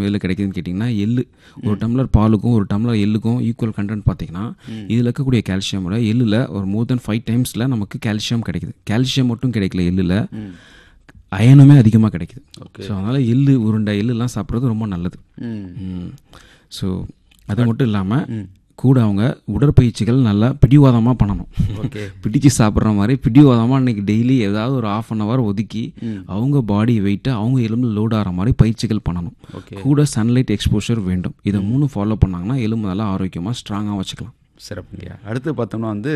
எதில் கிடைக்குதுன்னு கேட்டிங்கன்னா எள்ளு ஒரு டம்ளர் பாலுக்கும் ஒரு டம்ளர் எள்ளுக்கும் ஈக்குவல் கண்டென்ட் பார்த்தீங்கன்னா இதில் இருக்கக்கூடிய கால்சியமோட எள்ளில் ஒரு மோர் தென் ஃபைவ் டைம்ஸில் நமக்கு கால்சியம் கிடைக்குது கால்சியம் மட்டும் கிடைக்கல எள்ளில் அயனுமே அதிகமாக கிடைக்குது ஸோ அதனால் எள்ளு உருண்டை எள்ளுலாம் சாப்பிட்றது ரொம்ப நல்லது ம் ஸோ அது மட்டும் இல்லாமல் கூட அவங்க உடற்பயிற்சிகள் நல்லா பிடிவாதமாக பண்ணணும் ஓகே பிடிச்சு சாப்பிட்ற மாதிரி பிடிவாதமாக இன்னைக்கு டெய்லி ஏதாவது ஒரு ஆஃப் அன் ஹவர் ஒதுக்கி அவங்க பாடி வெயிட்டை அவங்க எலும்பு லோட் ஆகிற மாதிரி பயிற்சிகள் பண்ணணும் ஓகே கூட சன்லைட் எக்ஸ்போஷர் வேண்டும் இதை மூணு ஃபாலோ பண்ணாங்கன்னா எலும்பு நல்லா ஆரோக்கியமாக ஸ்ட்ராங்காக வச்சுக்கலாம் சிறப்புங்கய்யா அடுத்து பார்த்தோம்னா வந்து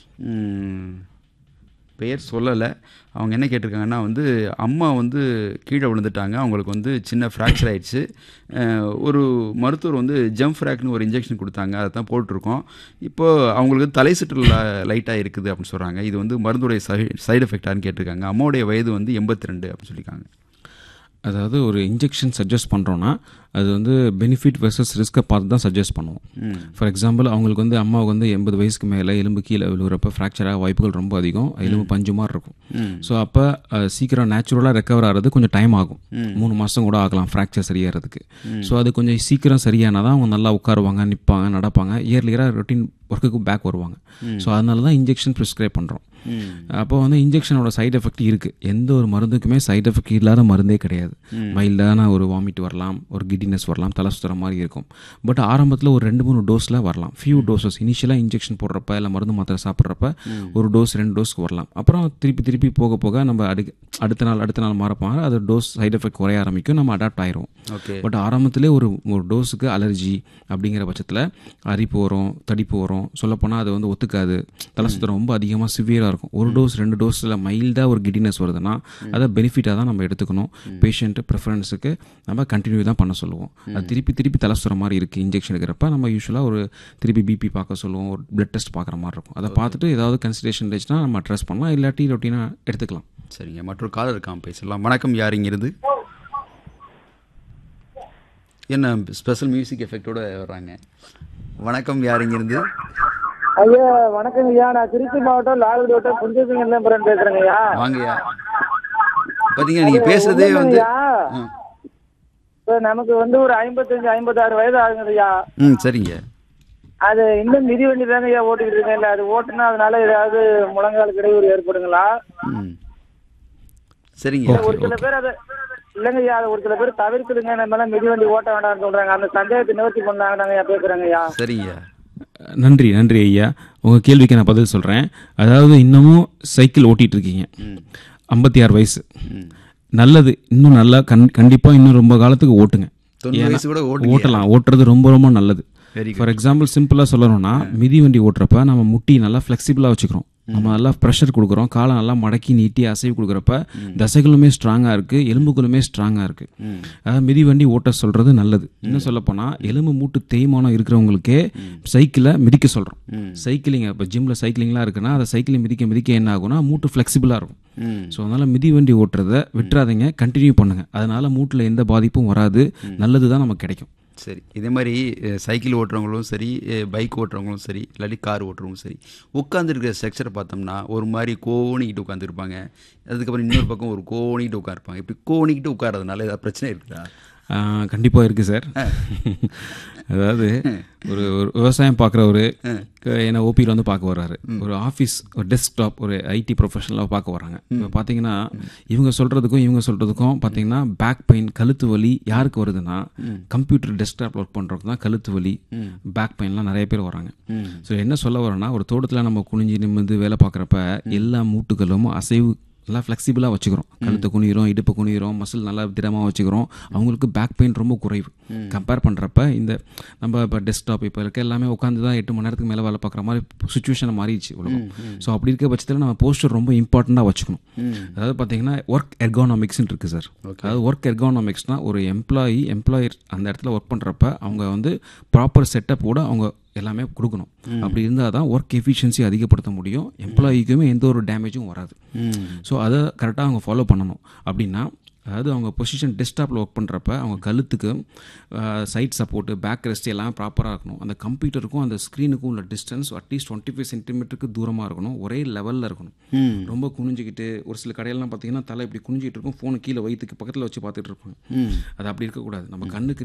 ம், பெயர் சொல்லலை அவங்க என்ன கேட்டிருக்காங்கன்னா வந்து அம்மா வந்து கீழே விழுந்துட்டாங்க அவங்களுக்கு வந்து சின்ன ஃப்ராக்சர் ஆயிடுச்சு அஹ், ஒரு மருத்துவர் வந்து ஜம் ஃப்ராக்னு ஒரு இன்ஜெக்ஷன் கொடுத்தாங்க அதை தான் போட்டிருக்கோம் இப்போ அவங்களுக்கு தலை சுற்றல் லைட்டாக இருக்குது அப்படின்னு சொல்கிறாங்க இது வந்து மருந்துடைய சை சைடு எஃபெக்டான்னு கேட்டிருக்காங்க அம்மாவுடைய வயது வந்து எண்பத்தி ரெண்டு அப்படின்னு சொல்லியிருக்காங்க அதாவது ஒரு இன்ஜெக்ஷன் சஜஸ்ட் பண்ணுறோன்னா அது வந்து பெனிஃபிட் வெர்சஸ் ரிஸ்க்கை பார்த்து தான் சஜஸ்ட் பண்ணுவோம் ம் ஃபார் எக்ஸாம்பிள் அவங்களுக்கு வந்து அம்மாவுக்கு வந்து எண்பது வயசுக்கு மேலே எலும்பு கீழே விழுகிறப்ப ஃப்ராக்சர் ஆக வாய்ப்புகள் ரொம்ப அதிகம் எலும்பு பஞ்சு மாதிரி இருக்கும் ம் ஸோ அப்போ சீக்கிரம் நேச்சுரலாக ரெக்கவர் ஆகிறது கொஞ்சம் டைம் ஆகும் மூணு மாதம் கூட ஆகலாம் ஃப்ராக்சர் சரியாகிறதுக்கு ஸோ அது கொஞ்சம் சீக்கிரம் சரியானால் தான் அவங்க நல்லா உட்காருவாங்க நிற்பாங்க நடப்பாங்க இயர்லியராக ரொட்டீன் ஒர்க்குக்கு பேக் வருவாங்க ஸோ அதனால தான் இன்ஜெக்ஷன் ப்ரிஸ்கிரைப் பண்ணுறோம் ம் அப்போ வந்து இன்ஜெக்ஷனோட சைடு எஃபெக்ட் இருக்குது எந்த ஒரு மருந்துக்குமே சைடு எஃபெக்ட் இல்லாத மருந்தே கிடையாது மைல்டான ஒரு வாமிட் வரலாம் ஒரு கிட்டினஸ் வரலாம் தலை சுத்துற மாதிரி இருக்கும் பட் ஆரம்பத்தில் ஒரு ரெண்டு மூணு டோஸில் வரலாம் ஃபியூ டோசஸ் இனிஷியலாக இன்ஜெக்ஷன் போடுறப்ப இல்லை மருந்து மாத்திரை சாப்பிட்றப்ப ஒரு டோஸ் ரெண்டு டோஸ்க்கு வரலாம் அப்புறம் திருப்பி திருப்பி போக போக நம்ம அடு அடுத்த நாள் அடுத்த நாள் மாற மாற அது டோஸ் சைடு எஃபெக்ட் குறைய ஆரம்பிக்கும் நம்ம அடாப்ட் ஆயிரும் ஓகே பட் ஆரம்பத்திலே ஒரு ஒரு டோஸுக்கு அலர்ஜி அப்படிங்கிற பட்சத்தில் அரிப்பு வரும் தடிப்பு வரும் சொல்லப்போனால் அது வந்து ஒத்துக்காது தலை சுத்தம் ரொம்ப அதிகமாக சிவியராக இருக்கும் ஒரு டோஸ் ரெண்டு டோஸில் மைல்டாக ஒரு கிட்டினஸ் வருதுன்னா அதை பெனிஃபிட்டாக தான் நம்ம எடுத்துக்கணும் பேஷண்ட்டு ப்ரிஃபரன்ஸுக்கு நம்ம கண்டினியூ தான் பண்ண சொல்லுவோம் அது திருப்பி திருப்பி தலை சுத்துற மாதிரி இருக்குது இன்ஜெக்ஷன் எடுக்கிறப்ப நம்ம யூஸ்வலாக ஒரு திருப்பி பிபி பார்க்க சொல்லுவோம் ஒரு பிளட் டெஸ்ட் பார்க்குற மாதிரி இருக்கும் அதை பார்த்துட்டு ஏதாவது கன்சிடரேஷன் இருந்துச்சுன்னா நம்ம அட்ரஸ் பண்ணலாம் இல்லாட்டி ரொட்டீனாக எடுத்துக்கலாம் சரிங்க மற்றொரு காலர் இருக்கான் பேசலாம் வணக்கம் யார் இங்கிருந்து என்ன ஸ்பெஷல் மியூசிக் எஃபெக்டோட வர்றாங்க வணக்கம் யார் இங்கிருந்து ஐயா வணக்கம் ஐயா நான் திருச்சி மாவட்டம் லால்குடி வட்டம் புஞ்சசிங்கம்பரம் பேசுறேங்க ஐயா வாங்கய்யா பார்த்தீங்க நீங்கள் பேசுறதே வந்து ஐயா ஆ. இப்ப நமக்கு வந்து ஒரு ஐம்பத்தஞ்சு ஐம்பத்தாறு வயது ஆகுது ஐயா ம் சரிங்க அது இன்னும் மிதி வண்டி தாங்க ஐயா ஓட்டிக்கிட்டு இருக்கேன் இல்ல அது ஓட்டுனா அதனால ஏதாவது முழங்கால் கிடையூர் ஏற்படுங்களா ம் சரிங்க ஒரு சில பேர் அதை இல்லைங்க ஐயா அது ஒரு சில பேர் தவிர்க்குதுங்க நம்ம எல்லாம் மிதி வண்டி ஓட்ட வேண்டாம்னு சொல்றாங்க அந்த சந்தேகத்தை நிவர்த்தி பண்ணாங்க நாங்க ஐயா பேசுறேங்க ஐயா சரிங்க நன்றி நன்றி ஐயா உங்கள் கேள்விக்கு நான் பதில் சொல்கிறேன் அதாவது இன்னமும் சைக்கிள் ஓட்டிகிட்டு இருக்கீங்க ஐம்பத்தி ஆறு வயசு ம் நல்லது இன்னும் நல்லா கண் கண்டிப்பாக இன்னும் ரொம்ப காலத்துக்கு ஓட்டுங்க தொண்ணூறு வயசு கூட ஓட்டுங்க ஓட்டலாம் ஓட்டுறது ரொம்ப ரொம்ப நல்லது வெரி ஃபார் எக்ஸாம்பிள் சிம்பிளாக சொல்லணும்னா மிதி வண்டி ஓட்டுறப்ப நம்ம முட்டி நல்லா ஃப்ளெக்சிபிளாக வச்சுக்கிறோம் நம்ம நல்லா ப்ரெஷர் கொடுக்குறோம் காலை நல்லா மடக்கி நீட்டி அசைவு கொடுக்குறப்ப தசைகளுமே ஸ்ட்ராங்காக இருக்குது எலும்புகளுமே ஸ்ட்ராங்காக இருக்குது ம் அதாவது மிதி வண்டி ஓட்ட சொல்கிறது நல்லது இன்னும் சொல்லப்போனால் எலும்பு மூட்டு தேய்மானம் இருக்கிறவங்களுக்கே சைக்கிளை மிதிக்க சொல்கிறோம் ம் சைக்கிளிங் இப்போ ஜிம்மில் சைக்கிளிங்லாம் இருக்குன்னா அதை சைக்கிளிங் மிதிக்க மிதிக்க என்ன ஆகும்னா மூட்டு ஃப்ளெக்சிபிளாக இருக்கும் ம் ஸோ அதனால் மிதி வண்டி ஓட்டுறதை விட்டுறாதீங்க கண்டினியூ பண்ணுங்கள் அதனால் மூட்டில் எந்த பாதிப்பும் வராது நல்லது தான் நமக்கு கிடைக்கும் சரி இதே மாதிரி அஹ், சைக்கிள் ஓட்டுறவங்களும் சரி பைக் ஓட்டுறவங்களும் சரி இல்லாட்டி கார் ஓட்டுறவங்களும் சரி உட்காந்துருக்கிற ஸ்ட்ரக்சரை பார்த்தோம்னா ஒரு மாதிரி கோணிக்கிட்டு உட்காந்துருப்பாங்க அதுக்கப்புறம் இன்னொரு பக்கம் ஒரு கோணிக்கிட்டு உட்காருப்பாங்க இப்படி கோணிக்கிட்டு உட்காரதுனால ஏதாவது பிரச்சனை இருக்குதா கண்டிப்பாக இருக்குது சார் அதாவது ஒரு ஒரு விவசாயம் பார்க்குறவரு என்னை ஓபியில் வந்து பார்க்க வர்றாரு ஒரு ஆஃபீஸ் ஒரு டெஸ்க்டாப் ஒரு ஐடி ப்ரொஃபஷனலாக பார்க்க வராங்க இப்போ பார்த்தீங்கன்னா இவங்க சொல்கிறதுக்கும் இவங்க சொல்கிறதுக்கும் பார்த்தீங்கன்னா பேக் பெயின் கழுத்து வலி யாருக்கு வருதுன்னா கம்ப்யூட்டர் டெஸ்க்டாப் ஒர்க் பண்ணுறவங்க தான் கழுத்து வலி பேக் பெயின்லாம் நிறைய பேர் வராங்க ம் ஸோ என்ன சொல்ல வரேன்னா ஒரு தோட்டத்தில் நம்ம குனிஞ்சு நிமிர்ந்து வேலை பார்க்குறப்ப எல்லா மூட்டுகளும் அசைவு நல்லா ஃப்ளெக்சிபிளாக வச்சுக்கிறோம் கழுத்தை குனிகிறோம் இடுப்பு குனிகிறோம் மசில் நல்லா திடமாக வச்சுக்கிறோம் அவங்களுக்கு பேக் பெயின் ரொம்ப குறைவு கம்பேர் பண்ணுறப்ப இந்த நம்ம இப்போ டெஸ்க்டாப் இப்போ இருக்க எல்லாமே உட்காந்து தான் எட்டு மணி நேரத்துக்கு மேலே வேலை பார்க்குற மாதிரி சுச்சுவேஷன் மாறிடுச்சு உலகம் ஸோ அப்படி இருக்க பட்சத்தில் நம்ம போஸ்டர் ரொம்ப இம்பார்ட்டண்ட்டாக வச்சுக்கணும் அதாவது பார்த்தீங்கன்னா ஒர்க் எர்கானாமிக்ஸ்னு இருக்குது சார் அதாவது ஒர்க் எர்கானாமிக்ஸ்னால் ஒரு எம்ப்ளாயி எம்ப்ளாயர் அந்த இடத்துல ஒர்க் பண்ணுறப்ப அவங்க வந்து ப்ராப்பர் செட்டப்போட அவங்க எல்லாமே கொடுக்கணும் அப்படி இருந்தால் தான் ஒர்க் எஃபிஷியன்சி அதிகப்படுத்த முடியும் எம்ப்ளாயிக்குமே எந்த ஒரு டேமேஜும் வராது ம் ஸோ அதை கரெக்டாக அவங்க ஃபாலோ பண்ணணும் அப்படின்னா அதாவது அவங்க பொசிஷன் டெஸ்க்டாப்பில் ஒர்க் பண்ணுறப்ப அவங்க கழுத்துக்கு சைட் சப்போர்ட்டு பேக் ரெஸ்ட் எல்லாம் ப்ராப்பராக இருக்கணும் அந்த கம்ப்யூட்டருக்கும் அந்த ஸ்க்ரீனுக்கும் உள்ள டிஸ்டன்ஸ் அட்லீஸ்ட் டுவெண்ட்டி ஃபைவ் சென்டிமீட்டருக்கு தூரமாக இருக்கணும் ஒரே லெவலில் இருக்கணும் ம் ரொம்ப குனிஞ்சிக்கிட்டு ஒரு சில கடையெல்லாம் பார்த்தீங்கன்னா தலை இப்படி குனிஞ்சிட்டு இருக்கும் ஃபோனை கீழே வயிற்றுக்கு பக்கத்தில் வச்சு பார்த்துட்டு இருப்பாங்க ம் அது அப்படி இருக்கக்கூடாது நம்ம கண்ணுக்கு